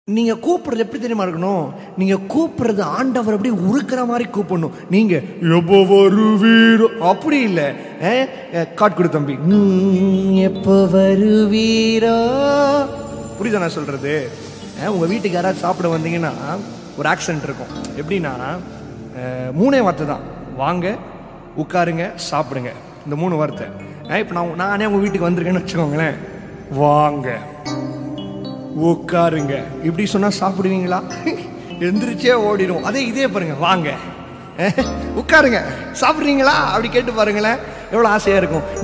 நீங்க கூப்பிடுறது எப்படி தெரியுமா இருக்கணும் நீங்க கூப்பிடுறது ஆண்டவர் அப்படியே உருக்குற மாதிரி கூப்பிடணும் நீங்க எப்போ வருவீரோ அப்படி இல்லை காட் கொடு தம்பி "ம், எப்போ வருவீரோ புரியுதா நான் சொல்றது அஹ், உங்க வீட்டுக்கு யாராவது சாப்பிட வந்தீங்கன்னா ஒரு ஆக்சென்ட் இருக்கும் எப்படின்னா அஹ், மூணே வார்த்தை தான் வாங்க உட்காருங்க சாப்பிடுங்க இந்த மூணு வார்த்தை இப்போ நான் நானே உங்க வீட்டுக்கு வந்திருக்கேன்னு வச்சுக்கோங்களேன் வாங்க உட்காருங்க இப்படி சொன்னா சாப்பிடுவீங்களா எந்திரிச்சே ஓடிடும் அதே இதே பாருங்க வாங்க உட்காருங்க சாப்பிட்றீங்களா அப்படி கேட்டு பாருங்களேன் எவ்வளோ ஆசையா இருக்கும்